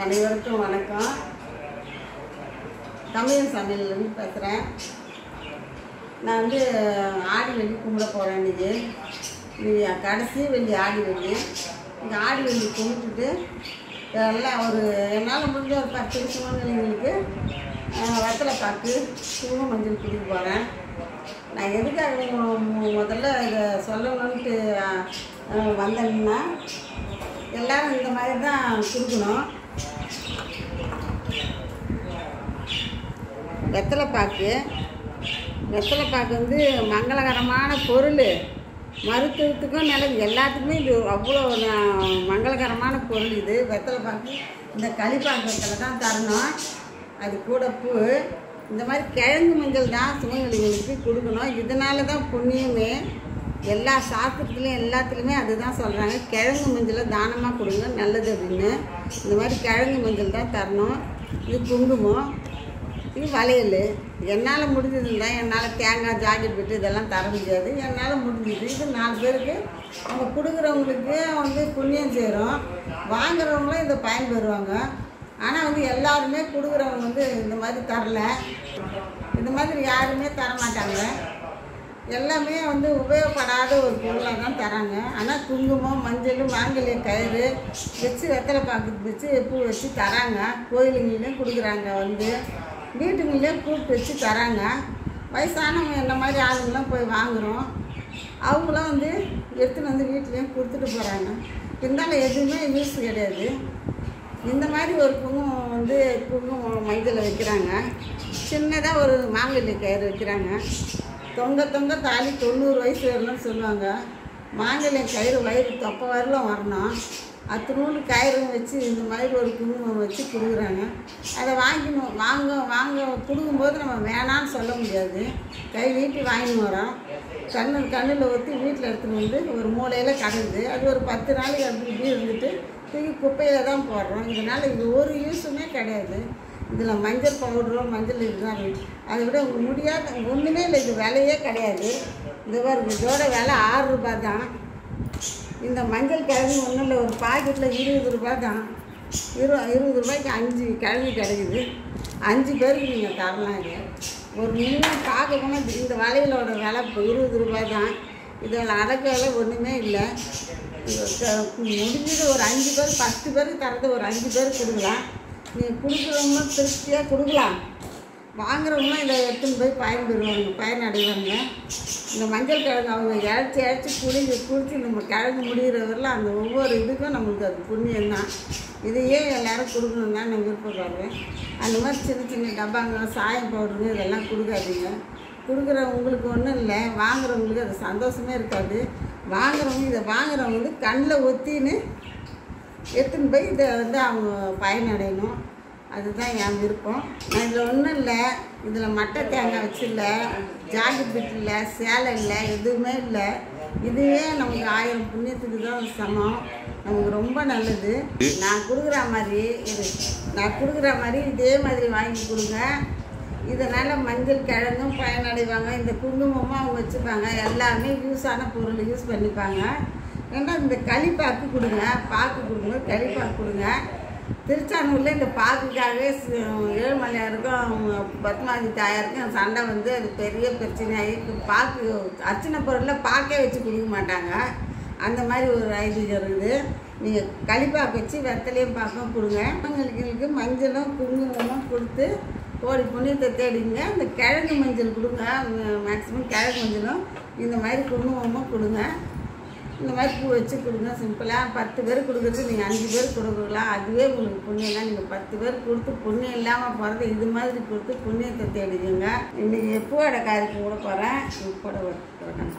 அனைவருக்கும் வணக்கம் தமிழ் சமையல்லேருந்து பேசுகிறேன் நான் வந்து ஆடி வெள்ளி கும்பிட போகிறேன் இன்னைக்கு இது கடைசி வெள்ளி ஆடி வெள்ளி இந்த ஆடி வெள்ளி கும்பிட்டுட்டு எல்லாம் ஒரு என்னால் முடிஞ்ச ஒரு பத்து நிமிஷங்களுக்கு வெத்தலை பாக்கு குங்கும மஞ்சள் குடிக்க போகிறேன் நான் எதுக்காக மு- மு- முதல்ல இதை சொல்லணுன்ட்டு அஹ், வந்தேன்னா எல்லாரும் இந்த மாதிரி தான் கொடுக்கணும் வெத்தலை பாக்கு வெத்தலை பாக்கு வந்து மங்களகரமான பொருள் மருத்துவத்துக்கும் நல்லது எல்லாத்துக்குமே இது அவ்வளோ ந- மங்களகரமான பொருள் இது வெத்தலை பாக்கு இந்த களிப்பாக்கத்தில் தான் தரணும் அது கூட பூ இந்த மாதிரி கிழங்கு மஞ்சள் தான் சுமங்கலிகளுக்கு கொடுக்கணும் இதனால தான் புண்ணியமே எல்லா சாஸ்திரத்துலையும் எல்லாத்துலேயுமே அதுதான் சொல்கிறாங்க கிழங்கு மஞ்சளை தானமாக கொடுங்க நல்லது அப்படின்னு இந்த மாதிரி கிழங்கு மஞ்சள் தான் தரணும் இது குங்குமம் இது வளையல் என்னால் முடிஞ்சது தான் என்னால் தேங்காய் ஜாக்கெட் விட்டு இதெல்லாம் தர முடியாது என்னால் முடிஞ்சது இது நாலு பேருக்கு அவங்க கொடுக்குறவங்களுக்கு வந்து புண்ணியம் சேரும் வாங்குறவங்களும் இதை பயன்பெறுவாங்க ஆனால் வந்து எல்லாருமே கொடுக்குறவங்க வந்து இந்த மாதிரி தரல இந்த மாதிரி யாருமே தர மாட்டாங்க எல்லாமே வந்து உபயோகப்படாத ஒரு பொருளாக தான் தராங்க ஆனால் குங்குமம் மஞ்சள் மாங்கல்ய கயிறு வச்சு வெத்தலை பாக்கு வச்சு பூ வச்சு தராங்க கோயிலுங்களையும் கொடுக்குறாங்க வந்து வீட்டுங்களையும் கூப்பிட்டு வச்சு தராங்க வயசானவங்க என்ன மாதிரி ஆளுங்களாம் போய் வாங்குகிறோம் அவங்களும் வந்து எடுத்துன்னு வந்து வீட்லேயும் கொடுத்துட்டு போகிறாங்க இருந்தாலும் எதுவுமே யூஸ் கிடையாது இந்த மாதிரி ஒரு குங்குமம் வந்து குங்குமம் மஞ்சள் வைக்கிறாங்க சின்னதாக ஒரு மாங்கல்ய கயிறு வைக்கிறாங்க தொங்க தொங்க தாலி தொண்ணூறு வயசு வரணும்னு சொல்லுவாங்க மாங்கல்யம் கயிறு வயிறு தொப்பை வரலும் வரணும் அத்தனூண்டு கயிறு வச்சு இந்த மாதிரி ஒரு குங்குமம் வச்சு கொடுக்குறாங்க அதை வாங்கினோம் வாங்க வாங்க கொடுக்கும்போது நம்ம வேணான்னு சொல்ல முடியாது கை நீட்டி வாங்கின்னு வரோம் கண்ணு கண்ணில் ஊற்றி வீட்டில் எடுத்துன்னு வந்து ஒரு மூலையில் கடந்து அது ஒரு பத்து நாளைக்கு அப்படி இப்படி இருந்துட்டு தூக்கி குப்பையில் தான் போடுறோம் இதனால் இது ஒரு யூஸுமே கிடையாது இதில் மஞ்சள் பவுடரோ மஞ்சள் இதுதான் இருக்கு. அதை விட உங்களுக்கு முடியாத ஒன்றுமே இல்லை இது விலையே கிடையாது இது பாருங்க இதோட விலை ஆறு ரூபாய் தான் இந்த மஞ்சள் கிழங்கு ஒன்றும் இல்லை ஒரு பாக்கெட்டில் இருபது ரூபாய் தான் இரு இருபது ரூபாய்க்கு அஞ்சு கிழங்கு கிடைக்குது அஞ்சு பேருக்கு நீங்கள் தரலாம் இது ஒரு மினிமம் பார்க்க போனால் இந்த வளையலோட விலை இப்போ இருபது ரூபாய் தான் இதில் அடக்க விலை ஒன்றுமே இல்லை இது க- முடிஞ்சது ஒரு அஞ்சு பேர் பத்து பேருக்கு தரது ஒரு அஞ்சு பேர் கொடுக்கலாம் நீங்கள் கொடுக்குறவங்க திருப்தியாக கொடுக்கலாம் வாங்குறவங்களும் இதை எடுத்துன்னு போய் பயன்பெறுவாங்க பயனடைவாங்க இந்த மஞ்சள் கிழங்கு அவங்க இழைச்சி இழைச்சி குளிச்சு குளிச்சு நம்ம கிழங்கு முடிகிற வரல அந்த ஒவ்வொரு இதுக்கும் நம்மளுக்கு அது புண்ணியம் தான் இதையே எல்லாரும் கொடுக்கணும் தான் நான் விருப்பப்படுறேன் அந்த மாதிரி சின்ன சின்ன டப்பாங்க சாயம் பவுடருங்க இதெல்லாம் கொடுக்காதீங்க கொடுக்குறவங்களுக்கு ஒன்றும் இல்லை வாங்குறவங்களுக்கு அது சந்தோஷமே இருக்காது வாங்குறவங்க இதை வாங்குறவங்க வந்து கண்ணில் ஒத்தின்னு எடுத்துன்னு போய் இதை வந்து அவங்க பயனடையணும் அதுதான் என் விருப்பம் நான் இதில் ஒன்றும் இல்லை இதில் மட்டை தேங்காய் வச்சில்ல ஜாக்கெட் பிட் இல்லை சேலை இல்லை எதுவுமே இல்லை இதுவே நமக்கு ஆயிரம் புண்ணியத்துக்கு தான் சமம் நமக்கு ரொம்ப நல்லது நான் கொடுக்குற மாதிரி இது நான் கொடுக்குற மாதிரி இதே மாதிரி வாங்கி கொடுங்க இதனால் மஞ்சள் கிழங்கும் பயனடைவாங்க இந்த குங்குமமும் அவங்க வச்சுப்பாங்க எல்லாமே யூஸான பொருள் யூஸ் பண்ணிப்பாங்க ஏன்னா இந்த களிப்பாக்கு கொடுங்க பாக்கு கொடுங்க களிப்பாக்கு கொடுங்க திருச்சானூரில் இந்த பாக்குக்காகவே சி- ஏழுமலையாருக்கும் பத்மாவதி தாயாருக்கும் சண்டை வந்து அது பெரிய பிரச்சனையாகி இப்ப பாக்கு அர்ச்சனை பொருளில் பாக்கே வச்சு கொடுக்க மாட்டாங்க அந்த மாதிரி ஒரு ஐதீகம் இருக்குது நீங்கள் களிப்பாக்கு வச்சு வெத்தலையும் பாக்கம் கொடுங்க அவங்களுக்கு மஞ்சளும் குங்குமமும் கொடுத்து கோடி புண்ணியத்தை தேடிங்க இந்த கிழங்கு மஞ்சள் கொடுங்க மேக்ஸிமம் கிழங்கு மஞ்சளும் இந்த மாதிரி குங்குமமும் கொடுங்க இந்த மாதிரி பூ வச்சு கொடுங்க சிம்பிளாக பத்து பேர் கொடுக்குறது நீங்கள் அஞ்சு பேர் கொடுக்கலாம் அதுவே உங்களுக்கு புண்ணியம் தான் நீங்கள் பத்து பேர் கொடுத்து புண்ணியம் இல்லாமல் போகிறது இது மாதிரி கொடுத்து புண்ணியத்தை தேடிக்கோங்க இன்றைக்கி பூவோட காய்க்கு கூட போகிறேன் பூவோட வரேன்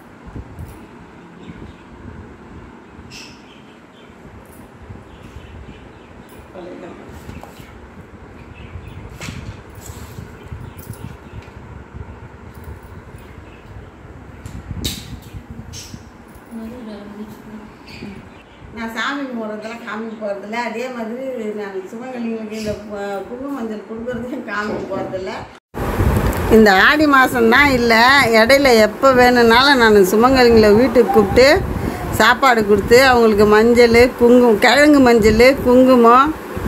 நான் சாமி கும்பிட்றதெல்லாம் காமிக்க போகிறதில்ல அதே மாதிரி நான் சிவகலிங்களுக்கு இந்த பு- குங்கும மஞ்சள் கொடுக்குறதையும் காமிக்க போகிறதில்ல இந்த ஆடி மாதம்தான் இல்லை இடையில எப்போ வேணும்னாலும் நான் சுமங்கலிங்களை வீட்டுக்கு கூப்பிட்டு சாப்பாடு கொடுத்து அவங்களுக்கு மஞ்சள் குங்குமம் கிழங்கு மஞ்சள் குங்குமம்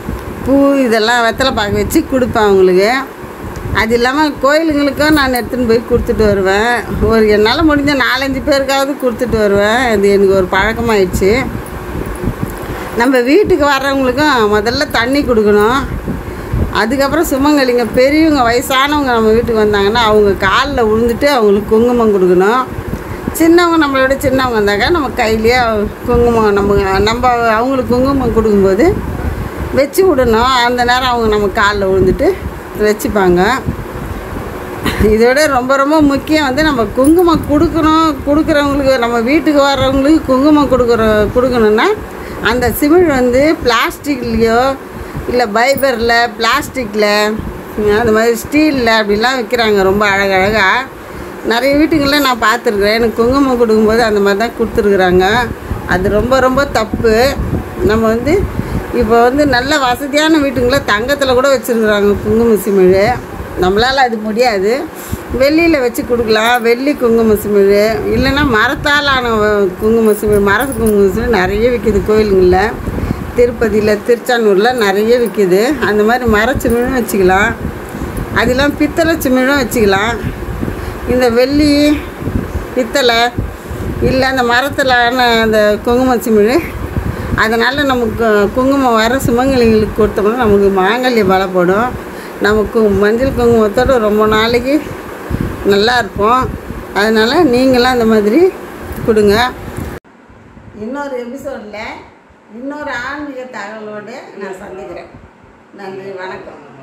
பூ இதெல்லாம் வெத்தலை பாக்கு வச்சு கொடுப்பேன் அவங்களுக்கு அது இல்லாமல் கோயிலுங்களுக்கும் நான் எடுத்துன்னு போய் கொடுத்துட்டு வருவேன் ஒரு என்னால் முடிஞ்ச நாலஞ்சு பேருக்காவது கொடுத்துட்டு வருவேன் அது எனக்கு ஒரு பழக்கமாயிடுச்சு நம்ம வீட்டுக்கு வர்றவங்களுக்கும் முதல்ல தண்ணி கொடுக்கணும் அதுக்கப்புறம் சுமங்கலிங்க பெரியவங்க வயசானவங்க நம்ம வீட்டுக்கு வந்தாங்கன்னா அவங்க காலில் விழுந்துட்டு அவங்களுக்கு குங்குமம் கொடுக்கணும் சின்னவங்க நம்மளோட சின்னவங்க வந்தாக்கா நம்ம கையிலேயே குங்குமம் நம்ம நம்ம அவங்களுக்கு குங்குமம் கொடுக்கும்போது வச்சு விடணும் அந்த நேரம் அவங்க நம்ம காலில் விழுந்துட்டு வச்சுப்பாங்க இதோட ரொம்ப ரொம்ப முக்கியம் வந்து நம்ம குங்குமம் கொடுக்கணும் கொடுக்குறவங்களுக்கு நம்ம வீட்டுக்கு வர்றவங்களுக்கு குங்குமம் கொடுக்குற கொடுக்கணுன்னா அந்த சிமிழ் வந்து பிளாஸ்டிக்லேயோ இல்லை ஃபைபரில் பிளாஸ்டிக்கில் அந்த மாதிரி ஸ்டீலில் அப்படிலாம் விற்கிறாங்க ரொம்ப அழகழகாக நிறைய வீட்டுங்களில் நான் பார்த்துருக்குறேன் எனக்கு குங்குமம் கொடுக்கும்போது அந்த மாதிரி தான் கொடுத்துருக்குறாங்க அது ரொம்ப ரொம்ப தப்பு நம்ம வந்து இப்போ வந்து நல்ல வசதியான வீட்டுங்களில் தங்கத்தில் கூட வச்சுருக்குறாங்க குங்கும சிமிழ் நம்மளால் அது முடியாது வெள்ளியில் வச்சு கொடுக்கலாம் வெள்ளி குங்கும சிமிழ் இல்லைன்னா மரத்தால் ஆன வ- குங்கும சிமிழ் மர குங்கும சிமிழ் நிறைய விற்கிது கோயிலுங்களில் திருப்பதியில் திருச்சானூரில் நிறைய விற்கிது அந்த மாதிரி மரச்சிமிழும் வச்சுக்கலாம் அதெல்லாம் பித்தளை சிமிழும் வச்சுக்கலாம் இந்த வெள்ளி பித்தளை இல்லை அந்த மரத்திலான அந்த குங்கும சிமிழ் அதனால் நமக்கு குங்குமம் வர சுமங்கலிங்களுக்கு கொடுத்தோம்னா நமக்கு மாங்கல்யம் பலப்படும் நமக்கு மஞ்சள் குங்குமத்தோட ரொம்ப நாளைக்கு நல்லா இருப்போம் அதனால் நீங்களும் அந்த மாதிரி கொடுங்க இன்னொரு எபிசோடில் இன்னொரு ஆன்மீக தகவலோடு நான் சந்திக்கிறேன் நன்றி வணக்கம்